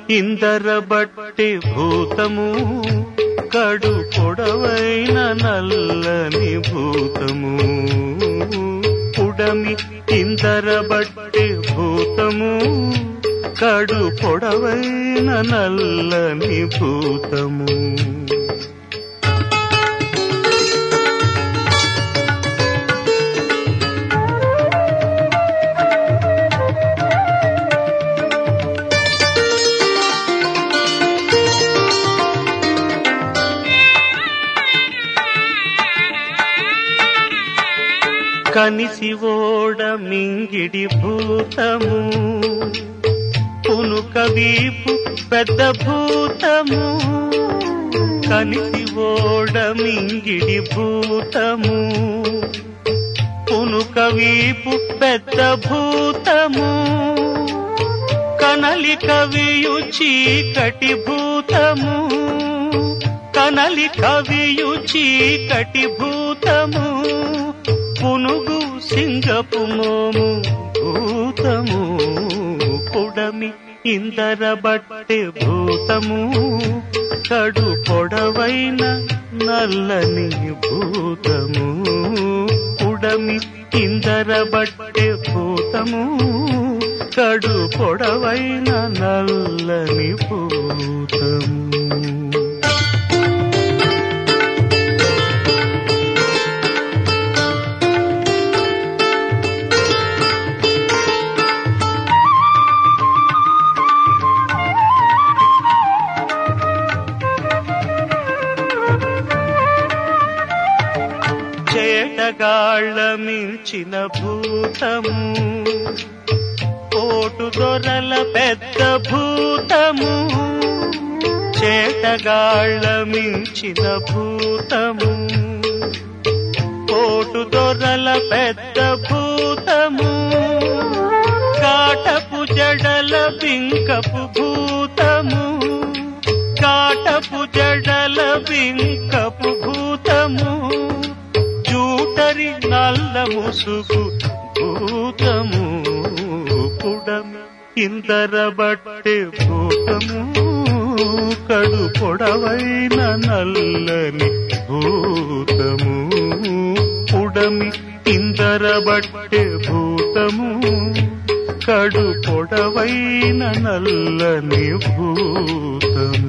ఇందర బట్టి భూతము కడు పొడవైన నల్లని భూతము పుడమి ఇందర బట్టి భూతము కడు పొడవైన నల్లని భూతము కనిసి ఓడ మింగిడి భూతము పునుక వీపు పెద్ద భూతము కనిసి ఓడ మింగిడి భూతము పునుక వీపు పెద్ద భూతము కనలి కవియు చీకటి భూతము కనలి కవియు చీకటి భూతము పునుగు సింగపు మోము భూతము పుడమి ఇందర బట్టె భూతము కడు పొడవైన నల్లని భూతము పుడమి ఇందర బట్టె భూతము కడు పొడవైన నల్లని భూతము చేటగాళ్ళ మించిన భూతము కోటు దొరల పెద్ద భూతము చేటగాళ్ళ మించిన భూతము కోటు దొరల పెద్ద భూతము కాటపు జడల బింకపు భూతము కాటపు జడల బింకపు భూతము చూటరి నల్ల ముసుగు భూతము పుడమి ఇందర బట్టె భూతము కడు పొడవైన నల్లని భూతము పుడమి ఇందర బట్టె భూతము కడు పొడవైన నల్లని భూతము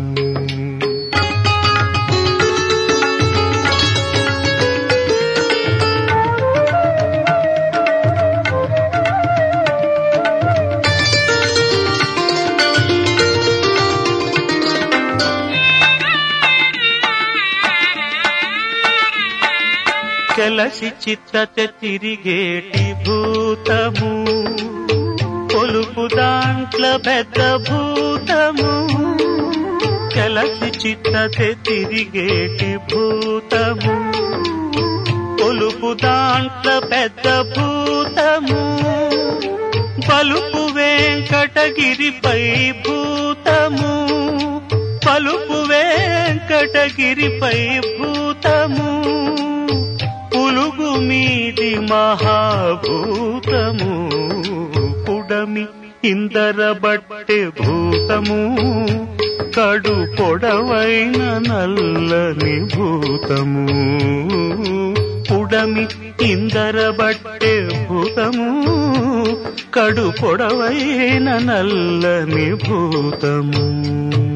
కెలసి చిత్తత తిరిగేటి భూతము కొలుపు దాంట్ల పెద్ద భూతము కెలసి చిత్తత తిరిగేటి భూతము కొలుపు దాంట్ల పెద్ద భూతము పలుపు వెంకటగిరిపై భూతము పలుపు వెంకటగిరిపై భూతము పులుగు మీది మహాభూతము పుడమి ఇందర బట్టె భూతము కడు పొడవైన నల్లని భూతము పుడమి ఇందర బట్టె భూతము కడు పొడవైన నల్లని భూతము